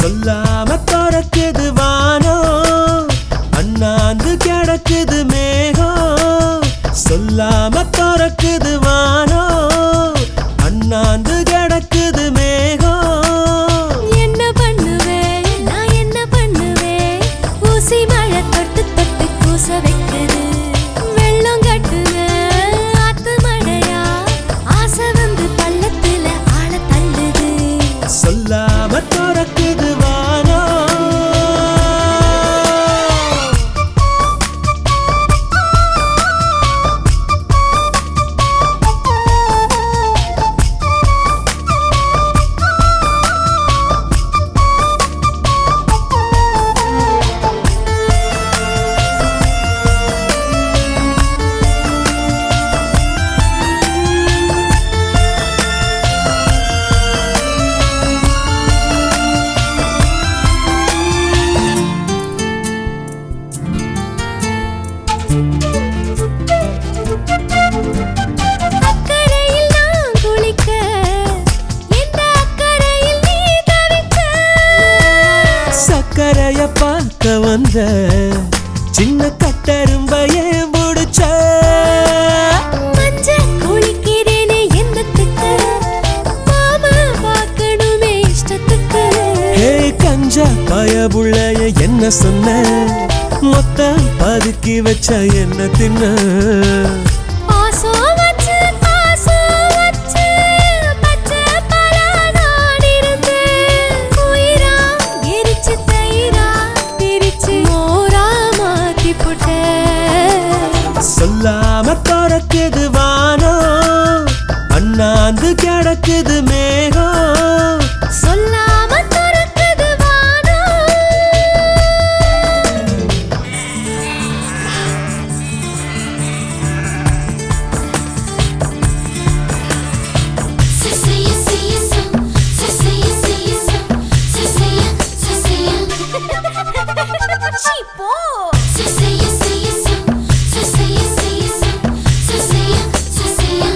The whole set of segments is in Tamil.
சொல்லாம திறக்குது வானம் அண்ணாந்து கிடக்குது மேகம் சொல்லாம திறக்குது வானம் அண்ணாந்து கிடக்குது மேகம் என்ன பண்ணுவேன் நான் என்ன பண்ணுவேன் ஊசி மழை தொட்டு தொட்டு கூச வைக்குது வெள்ளம் கட்டுன ஆத்து மழையா ஆசை வந்து பள்ளத்துல ஆழ தள்ளுது சொல்லாம திறக்குது வானம் அக்கறையில் நான் குளிக்க இந்த அக்கறையில் நீ தவிக்க சக்கரைய பார்க்க வந்த சின்ன கட்டரும்பையே முடிச்ச மஞ்ச குளிக்கிறேனே என்னத்துக்கு மாமா பார்க்கணுமே இஷ்டத்துக்கு ஹே கஞ்ச பயபுள்ளைய என்ன சொன்ன மொத்த பதுக்கி வச்ச என்ன தின்ன பாசம் வச்சு பாசம் வச்சு பச்சை பலா நான் இருந்தேன் உயிரா எரிச்சு தயிரா பிரிச்சு மோரா மாத்தி போட்டேன் சொல்லாம திறக்குது வானம் அண்ணாந்து கிடக்குது மேகம் சொல்லாம துறக்குது வானம் Sisaya, siya, sam. Sisaya, siya, sam. Sisaya, sisaya. சீப்போ Sisaya, siya, sam. Sisaya, siya, sam. Sisaya, sisaya.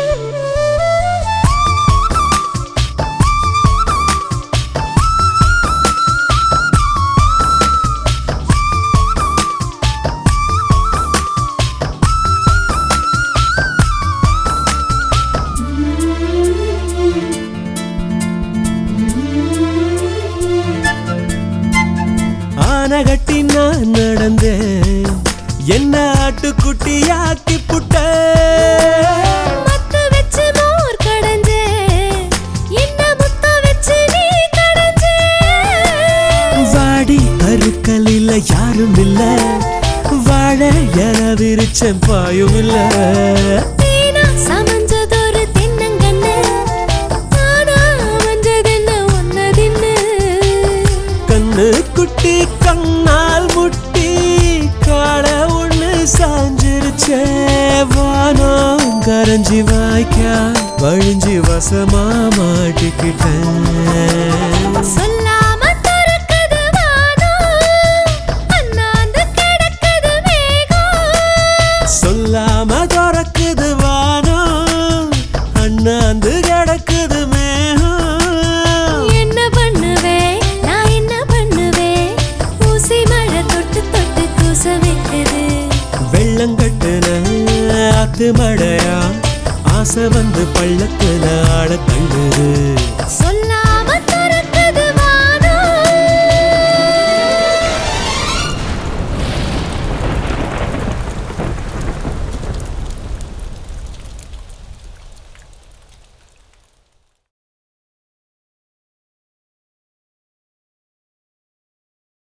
ஆனை கட்டி நான் நடந்தேன் என்ன ஆட்டுக்குட்டியாக்கி புட்ட மத்து வச்சு மோர் கடஞ்சே என்ன முத்த வச்சு நீ கடஞ்சே வாடி கருக்கலில யாரும் இல்ல வாழ என விரிச்சம் பாயும் இல்ல தேனா சமஞ்சதொரு தென்னங்கண்ணு நானா அமைஞ்சதென்ன ஒன்னதின்னு கண்ணு குட்டி கண்ணால் முட்டி காட ஒண்ணு சாஞ்சிருச்சே வானம் கரைஞ்சி வாய்க்கா வழிஞ்சி வசமா மாட்டிக்கிட்டேன் சொல்லாம துறக்குது வானம் அண்ணாந்து கிடக்குது மேகம் சொல்லாம திறக்குது வானம் அண்ணாந்து கிடக்குது மேகம் என்ன பண்ணுவேன் நான் என்ன பண்ணுவேன் ஊசி மழை தொட்டு தொட்டு கூச வைக்குது வெள்ளங்கட்டுன ஆத்து மழையா ஆசை வந்து பள்ளத்துல ஆட தள்ளுது சொல்ல